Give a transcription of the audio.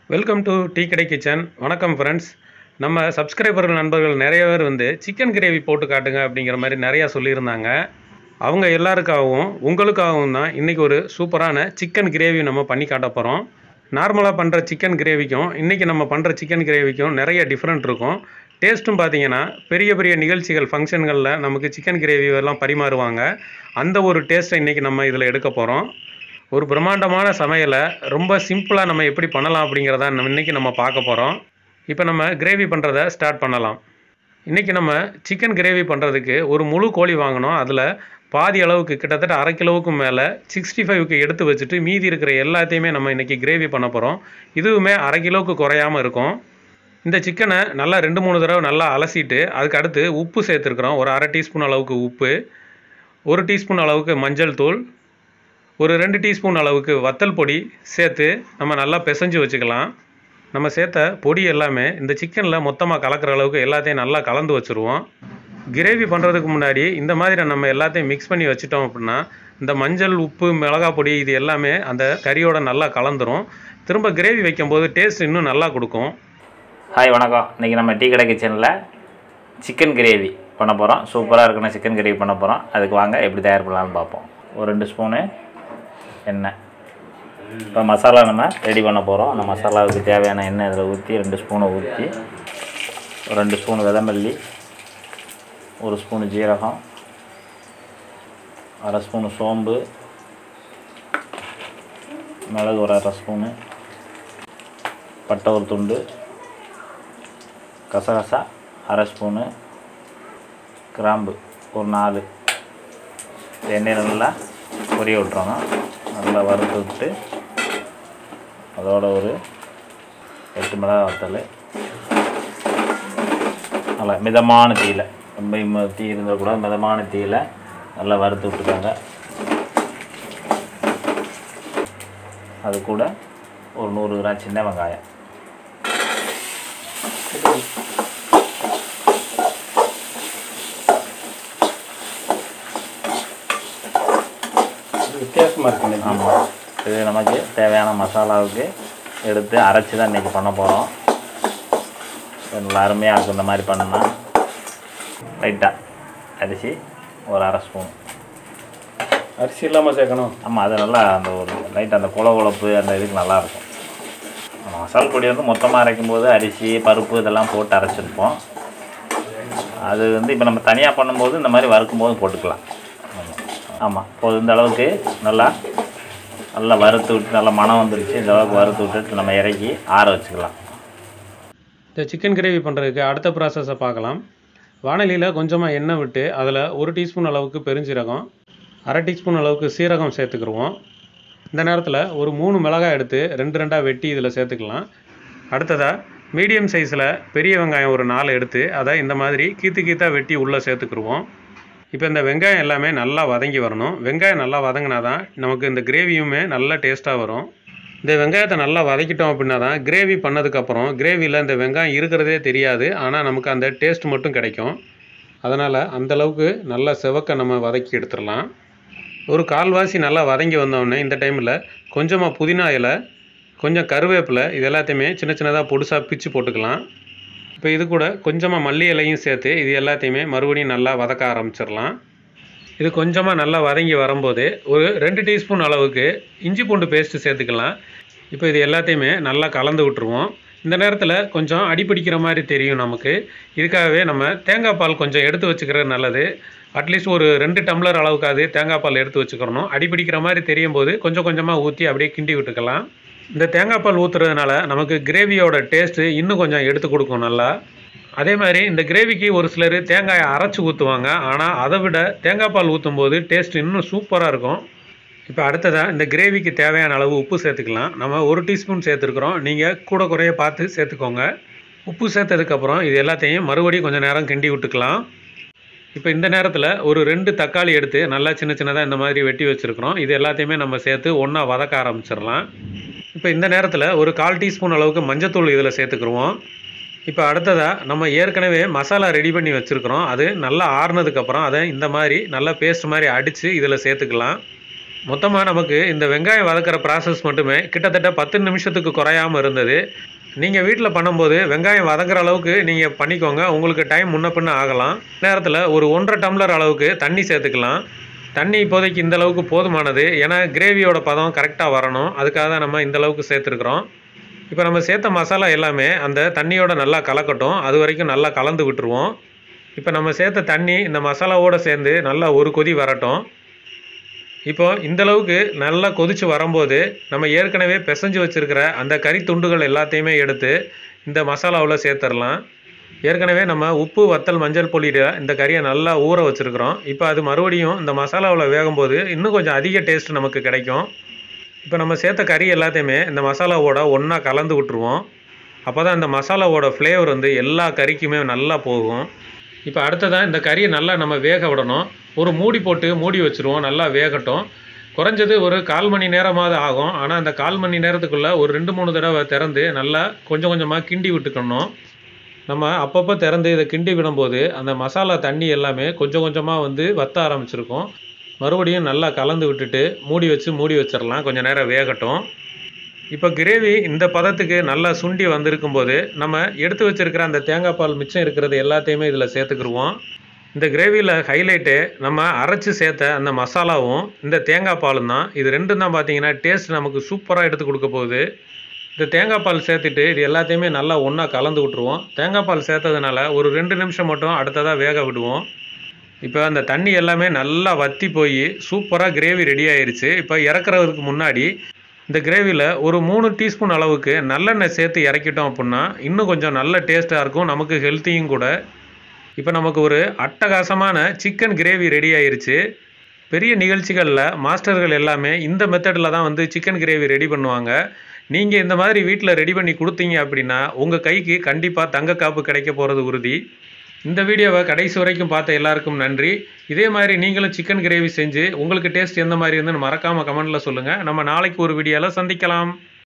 welcome to tea கடை kitchen வணக்கம் friends நம்ம சப்ஸ்கிரைபர்கள் நண்பர்கள் நிறைய பேர் வந்து சிக்கன் கிரேவி போட்டு காட்டுங்க அப்படிங்கிற மாதிரி நிறையா சொல்லியிருந்தாங்க அவங்க எல்லாருக்காகவும் உங்களுக்காகவும் தான் இன்றைக்கி ஒரு சூப்பரான சிக்கன் கிரேவி நம்ம பண்ணி காட்ட போகிறோம் நார்மலாக பண்ணுற சிக்கன் கிரேவிக்கும் இன்றைக்கி நம்ம பண்ணுற சிக்கன் கிரேவிக்கும் நிறைய டிஃப்ரெண்ட் இருக்கும் டேஸ்ட்டும் பார்த்தீங்கன்னா பெரிய பெரிய நிகழ்ச்சிகள் ஃபங்க்ஷன்களில் நமக்கு சிக்கன் கிரேவி எல்லாம் பரிமாறுவாங்க அந்த ஒரு டேஸ்ட்டை இன்றைக்கி நம்ம இதில் எடுக்க போகிறோம் ஒரு பிரம்மாண்டமான சமையலை ரொம்ப சிம்பிளாக நம்ம எப்படி பண்ணலாம் அப்படிங்கிறத நம்ம இன்றைக்கி நம்ம பார்க்க போகிறோம் இப்போ நம்ம கிரேவி பண்ணுறத ஸ்டார்ட் பண்ணலாம் இன்றைக்கி நம்ம சிக்கன் கிரேவி பண்ணுறதுக்கு ஒரு முழு கோழி வாங்கினோம் அதில் பாதி அளவுக்கு கிட்டத்தட்ட அரை கிலோவுக்கும் மேலே சிக்ஸ்டி ஃபைவ்க்கு எடுத்து வச்சுட்டு மீதி இருக்கிற எல்லாத்தையுமே நம்ம இன்றைக்கி கிரேவி பண்ண போகிறோம் இதுவுமே அரை கிலோவுக்கு குறையாமல் இருக்கும் இந்த சிக்கனை நல்லா ரெண்டு மூணு தடவை நல்லா அலசிட்டு அதுக்கு அடுத்து உப்பு சேர்த்துருக்குறோம் ஒரு அரை டீஸ்பூன் அளவுக்கு உப்பு ஒரு டீஸ்பூன் அளவுக்கு மஞ்சள் தூள் ஒரு ரெண்டு டீஸ்பூன் அளவுக்கு வத்தல் பொடி சேர்த்து நம்ம நல்லா பிசைஞ்சு வச்சுக்கலாம் நம்ம சேர்த்த பொடி எல்லாமே இந்த சிக்கனில் மொத்தமாக கலக்கிற அளவுக்கு எல்லாத்தையும் நல்லா கலந்து வச்சுருவோம் கிரேவி பண்ணுறதுக்கு முன்னாடி இந்த மாதிரி நம்ம எல்லாத்தையும் மிக்ஸ் பண்ணி வச்சுட்டோம் அப்படின்னா இந்த மஞ்சள் உப்பு மிளகா பொடி இது எல்லாமே அந்த கறியோட நல்லா கலந்துரும் திரும்ப கிரேவி வைக்கும்போது டேஸ்ட் இன்னும் நல்லா கொடுக்கும் ஹாய் வணக்கம் இன்றைக்கி நம்ம டீ கடை கிச்சனில் சிக்கன் கிரேவி பண்ண போகிறோம் சூப்பராக இருக்கணும் சிக்கன் கிரேவி பண்ண போகிறோம் அதுக்கு வாங்க எப்படி தயார் பண்ணலாம்னு பார்ப்போம் ஒரு ரெண்டு ஸ்பூனு எண்ணெய் இப்போ மசாலா நம்ம ரெடி பண்ண போகிறோம் அந்த மசாலாவுக்கு தேவையான எண்ணெய் இதில் ஊற்றி ரெண்டு ஸ்பூனை ஊற்றி ஒரு ரெண்டு ஸ்பூன் விதமல்லி ஒரு ஸ்பூனு ஜீரகம் அரை ஸ்பூனு சோம்பு மிளகு ஒரு அரை ஸ்பூனு பட்டை ஒரு துண்டு கசகசா அரை ஸ்பூனு கிராம்பு ஒரு நாலு எண்ணெய் நல்லா பொரிய விட்றோங்க நல்லா வறுத்து விட்டு அதோட ஒரு எட்டு மிளகா வத்தல் நல்லா மிதமான தீயில ரொம்ப ம- தீ இருந்தால் கூட மிதமான தீயில நல்லா வறுத்து விட்டுக்கோங்க அது கூட ஒரு நூறு கிராம் சின்ன வெங்காயம் வித்தியாசமாக இருக்கு ஆமாம் இது நமக்கு தேவையான மசாலாவுக்கு எடுத்து அரைச்சி தான் இன்றைக்கி பண்ண போகிறோம் நல்லா அருமையாக இருக்கும் இந்த மாதிரி பண்ணோம்னா லைட்டாக அரிசி ஒரு அரை ஸ்பூன் அரிசி இல்லாமல் சேர்க்கணும் ஆமாம் அது நல்லா அந்த ஒரு லைட் அந்த குல குழப்பு அந்த இதுக்கு நல்லாயிருக்கும் நம்ம மசால் பொடி வந்து மொத்தமாக அரைக்கும் போது அரிசி பருப்பு இதெல்லாம் போட்டு அரைச்சிருப்போம் அது வந்து இப்போ நம்ம தனியாக பண்ணும்போது இந்த மாதிரி வறுக்கும் போது போட்டுக்கலாம் ஆமாம் ஆமாம் இப்போ இந்த அளவுக்கு நல்லா நல்லா வறுத்து விட்டு நல்லா மனம் வந்துருச்சு இந்த அளவுக்கு வறுத்து விட்டுட்டு நம்ம இறக்கி ஆற வச்சுக்கலாம் இந்த சிக்கன் கிரேவி பண்ணுறதுக்கு அடுத்த ப்ராசஸை பார்க்கலாம் வானலியில் கொஞ்சமாக எண்ணெய் விட்டு அதில் ஒரு டீஸ்பூன் அளவுக்கு பெருஞ்சீரகம் அரை டீஸ்பூன் அளவுக்கு சீரகம் சேர்த்துக்கிருவோம் இந்த நேரத்தில் ஒரு மூணு மிளகாய் எடுத்து ரெண்டு ரெண்டாக வெட்டி இதில் சேர்த்துக்கலாம் அடுத்ததாக மீடியம் சைஸில் பெரிய வெங்காயம் ஒரு நாலு எடுத்து அதை இந்த மாதிரி கீத்து கீத்தாக வெட்டி உள்ளே சேர்த்துக்கிருவோம் இப்போ இந்த வெங்காயம் எல்லாமே நல்லா வதங்கி வரணும் வெங்காயம் நல்லா வதங்கினா தான் நமக்கு இந்த கிரேவியுமே நல்லா டேஸ்ட்டாக வரும் இந்த வெங்காயத்தை நல்லா வதக்கிட்டோம் அப்படின்னா தான் கிரேவி பண்ணதுக்கப்புறம் கிரேவியில் இந்த வெங்காயம் இருக்கிறதே தெரியாது ஆனால் நமக்கு அந்த டேஸ்ட் மட்டும் கிடைக்கும் அதனால் அந்தளவுக்கு நல்லா செவக்க நம்ம வதக்கி எடுத்துடலாம் ஒரு கால்வாசி நல்லா வதங்கி வந்தோடனே இந்த டைமில் கொஞ்சமாக புதினா இலை கொஞ்சம் கருவேப்பிலை இது எல்லாத்தையுமே சின்ன சின்னதாக பொடுசாக பிச்சு போட்டுக்கலாம் இப்போ இது கூட கொஞ்சமாக மல்லி இலையும் சேர்த்து இது எல்லாத்தையுமே மறுபடியும் நல்லா வதக்க ஆரம்பிச்சிடலாம் இது கொஞ்சமாக நல்லா வதங்கி வரும்போது ஒரு ரெண்டு டீஸ்பூன் அளவுக்கு இஞ்சி பூண்டு பேஸ்ட்டு சேர்த்துக்கலாம் இப்போ இது எல்லாத்தையுமே நல்லா கலந்து விட்டுருவோம் இந்த நேரத்தில் கொஞ்சம் அடிப்பிடிக்கிற மாதிரி தெரியும் நமக்கு இதுக்காகவே நம்ம தேங்காய் பால் கொஞ்சம் எடுத்து வச்சுக்கிறது நல்லது அட்லீஸ்ட் ஒரு ரெண்டு டம்ளர் அளவுக்காவது தேங்காய் பால் எடுத்து வச்சுக்கிறணும் அடிப்பிடிக்கிற மாதிரி தெரியும் போது கொஞ்சம் கொஞ்சமாக ஊற்றி அப்படியே கிண்டி விட்டுக்கலாம் இந்த தேங்காய் பால் ஊற்றுறதுனால நமக்கு கிரேவியோட டேஸ்ட்டு இன்னும் கொஞ்சம் எடுத்து கொடுக்கும் நல்லா அதே மாதிரி இந்த கிரேவிக்கு ஒரு சிலர் தேங்காயை அரைச்சி ஊற்றுவாங்க ஆனால் அதை விட தேங்காய் பால் ஊற்றும் போது டேஸ்ட் இன்னும் சூப்பராக இருக்கும் இப்போ அடுத்ததாக இந்த கிரேவிக்கு தேவையான அளவு உப்பு சேர்த்துக்கலாம் நம்ம ஒரு டீஸ்பூன் சேர்த்துருக்குறோம் நீங்கள் கூட குறைய பார்த்து சேர்த்துக்கோங்க உப்பு சேர்த்ததுக்கப்புறம் இது எல்லாத்தையும் மறுபடியும் கொஞ்சம் நேரம் கிண்டி விட்டுக்கலாம் இப்போ இந்த நேரத்தில் ஒரு ரெண்டு தக்காளி எடுத்து நல்லா சின்ன சின்னதாக இந்த மாதிரி வெட்டி வச்சுருக்குறோம் இது எல்லாத்தையுமே நம்ம சேர்த்து ஒன்றா வதக்க ஆரம்பிச்சிடலாம் இப்போ இந்த நேரத்தில் ஒரு கால் டீஸ்பூன் அளவுக்கு மஞ்சத்தூள் இதில் சேர்த்துக்குருவோம் இப்போ அடுத்ததாக நம்ம ஏற்கனவே மசாலா ரெடி பண்ணி வச்சுருக்குறோம் அது நல்லா ஆறுனதுக்கப்புறம் அதை இந்த மாதிரி நல்லா பேஸ்ட் மாதிரி அடித்து இதில் சேர்த்துக்கலாம் மொத்தமாக நமக்கு இந்த வெங்காயம் வதக்கிற ப்ராசஸ் மட்டுமே கிட்டத்தட்ட பத்து நிமிஷத்துக்கு குறையாமல் இருந்தது நீங்கள் வீட்டில் பண்ணும்போது வெங்காயம் வதங்குற அளவுக்கு நீங்கள் பண்ணிக்கோங்க உங்களுக்கு டைம் முன்ன பின்ன ஆகலாம் நேரத்தில் ஒரு ஒன்றரை டம்ளர் அளவுக்கு தண்ணி சேர்த்துக்கலாம் தண்ணி இப்போதைக்கு இந்த அளவுக்கு போதுமானது ஏன்னா கிரேவியோட பதம் கரெக்டாக வரணும் அதுக்காக தான் நம்ம இந்த அளவுக்கு சேர்த்துருக்குறோம் இப்போ நம்ம சேர்த்த மசாலா எல்லாமே அந்த தண்ணியோட நல்லா கலக்கட்டும் அது வரைக்கும் நல்லா கலந்து விட்டுருவோம் இப்போ நம்ம சேர்த்த தண்ணி இந்த மசாலாவோடு சேர்ந்து நல்லா ஒரு கொதி வரட்டும் இப்போ இந்த அளவுக்கு நல்லா கொதிச்சு வரும்போது நம்ம ஏற்கனவே பிசைஞ்சு வச்சுருக்கிற அந்த கறி துண்டுகள் எல்லாத்தையுமே எடுத்து இந்த மசாலாவில் சேர்த்துடலாம் ஏற்கனவே நம்ம உப்பு வத்தல் மஞ்சள் பொடியில் இந்த கறியை நல்லா ஊற வச்சுருக்குறோம் இப்போ அது மறுபடியும் இந்த மசாலாவில் வேகும்போது இன்னும் கொஞ்சம் அதிக டேஸ்ட் நமக்கு கிடைக்கும் இப்போ நம்ம சேர்த்த கறி எல்லாத்தையுமே இந்த மசாலாவோட ஒன்றா கலந்து விட்டுருவோம் அப்போ தான் இந்த மசாலாவோட ஃப்ளேவர் வந்து எல்லா கறிக்குமே நல்லா போகும் இப்போ அடுத்ததான் இந்த கறியை நல்லா நம்ம வேக விடணும் ஒரு மூடி போட்டு மூடி வச்சுருவோம் நல்லா வேகட்டும் குறைஞ்சது ஒரு கால் மணி நேரமாவது ஆகும் ஆனால் அந்த கால் மணி நேரத்துக்குள்ளே ஒரு ரெண்டு மூணு தடவை திறந்து நல்லா கொஞ்சம் கொஞ்சமாக கிண்டி விட்டுக்கணும் நம்ம அப்பப்போ திறந்து இதை கிண்டி விடும்போது அந்த மசாலா தண்ணி எல்லாமே கொஞ்சம் கொஞ்சமாக வந்து வத்த ஆரம்பிச்சிருக்கும் மறுபடியும் நல்லா கலந்து விட்டுட்டு மூடி வச்சு மூடி வச்சிடலாம் கொஞ்சம் நேரம் வேகட்டும் இப்போ கிரேவி இந்த பதத்துக்கு நல்லா சுண்டி வந்திருக்கும் போது நம்ம எடுத்து வச்சிருக்கிற அந்த தேங்காய் பால் மிச்சம் இருக்கிறது எல்லாத்தையுமே இதில் சேர்த்துக்கிருவோம் இந்த கிரேவியில் ஹைலைட்டு நம்ம அரைச்சி சேர்த்த அந்த மசாலாவும் இந்த தேங்காய் பாலும் தான் இது ரெண்டும் தான் பார்த்தீங்கன்னா டேஸ்ட் நமக்கு சூப்பராக எடுத்து கொடுக்க போகுது இந்த தேங்காய் பால் சேர்த்துட்டு இது எல்லாத்தையுமே நல்லா ஒன்றா கலந்து விட்ருவோம் தேங்காய் பால் சேர்த்ததுனால ஒரு ரெண்டு நிமிஷம் மட்டும் அடுத்ததாக வேக விடுவோம் இப்போ அந்த தண்ணி எல்லாமே நல்லா வற்றி போய் சூப்பராக கிரேவி ரெடி ஆயிருச்சு இப்போ இறக்குறதுக்கு முன்னாடி இந்த கிரேவியில் ஒரு மூணு டீஸ்பூன் அளவுக்கு நல்லெண்ணெய் சேர்த்து இறக்கிட்டோம் அப்படின்னா இன்னும் கொஞ்சம் நல்ல டேஸ்ட்டாக இருக்கும் நமக்கு ஹெல்த்தியும் கூட இப்போ நமக்கு ஒரு அட்டகாசமான சிக்கன் கிரேவி ரெடி ஆயிருச்சு பெரிய நிகழ்ச்சிகளில் மாஸ்டர்கள் எல்லாமே இந்த மெத்தடில் தான் வந்து சிக்கன் கிரேவி ரெடி பண்ணுவாங்க நீங்கள் இந்த மாதிரி வீட்டில் ரெடி பண்ணி கொடுத்தீங்க அப்படின்னா உங்கள் கைக்கு கண்டிப்பாக தங்க காப்பு கிடைக்க போகிறது உறுதி இந்த வீடியோவை கடைசி வரைக்கும் பார்த்த எல்லாருக்கும் நன்றி இதே மாதிரி நீங்களும் சிக்கன் கிரேவி செஞ்சு உங்களுக்கு டேஸ்ட் எந்த மாதிரி இருந்துன்னு மறக்காமல் கமெண்ட்டில் சொல்லுங்கள் நம்ம நாளைக்கு ஒரு வீடியோவில் சந்திக்கலாம்